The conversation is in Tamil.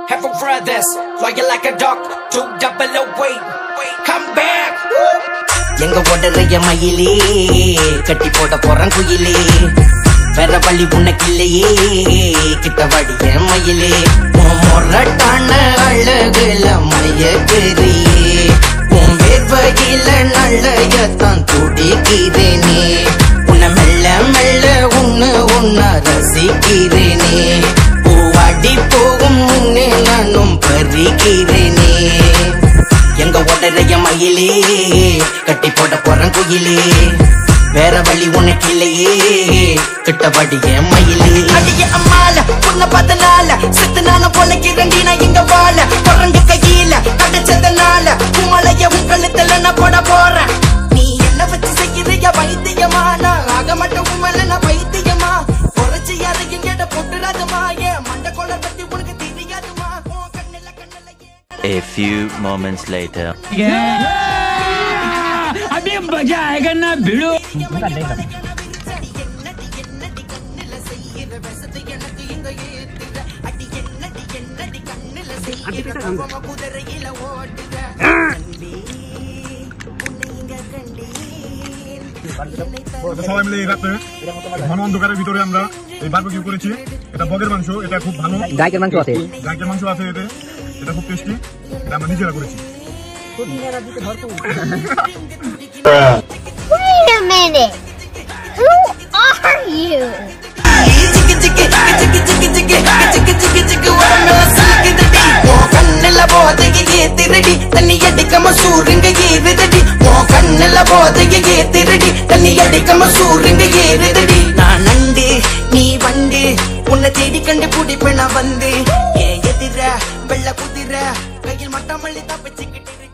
Have a brothers, loyal like a dog, two double away. Come back. எங்க ஓடுறைய மயிலே கட்டி போட போறான் குயிலே வேற வழி உனக்கு இல்லையே கிட்ட வடிய மயிலே உன் முரட்டான அழகுல மயக்குறியே உன் வேர்வையில நல்லையத்தான் துடிக்கிறேனே உன்னை மெல்ல மெல்ல உன்ன உன்ன ரசிக்கிறேனே பூவாடி போகும் முன்னே நானும் பறிக்கிறேனே எங்க உடறைய மயிலே கட்டி போட போறேன் குயிலே வேற வழி உனக்கு இல்லையே கிட்டபடி என் மயிலே அடிய அம்மால உன்னை பார்த்தனால செத்து நானும் பொழைக்கிறேன்டி நான் இங்க வாழ குரங்கு கையில கிடைச்சதுனால குமலைய உன் கழுத்துல நான் போட போறேன் நீ என்ன வச்சு செய்யறிய வைத்தியமா நான் ஆக மாட்டேன் உமல நான் வைத்தியமா குறைச்சி யாரையும் கேட்ட பொட்டுறாதுமா ஏன் மண்ட கொள்ள பத்தி உனக்கு தெரியாதுமா உன் கண்ணுல கண்ணுல ஏன் A few moments later. अभी मजा आएगा ना भिड़ो তো সবাই মিলে এই রাত্রে ঘন অন্ধকারের ভিতরে আমরা এই বারবিকিউ করেছি এটা বগের মাংস এটা খুব ভালো গায়কের মাংস আছে গাইকের মাংস আছে এতে এটা খুব টেস্টি এটা আমরা নিজেরা করেছি Wait a minute. Who are you? திருடி தண்ணி அடிக்காம சூருங்க ஏறுதடி உன் கண்ணுல போதைய ஏத்திரடி தண்ணி அடிக்காம சூருங்க ஏறுதடி நான் நண்டு நீ வண்டு உன்னை தேடி கண்டு பிடிப்பேன் நான் வந்து ஏன் எதிர வெள்ள குதிர கையில் மட்டமல்லி தப்பிச்சுக்கிட்டு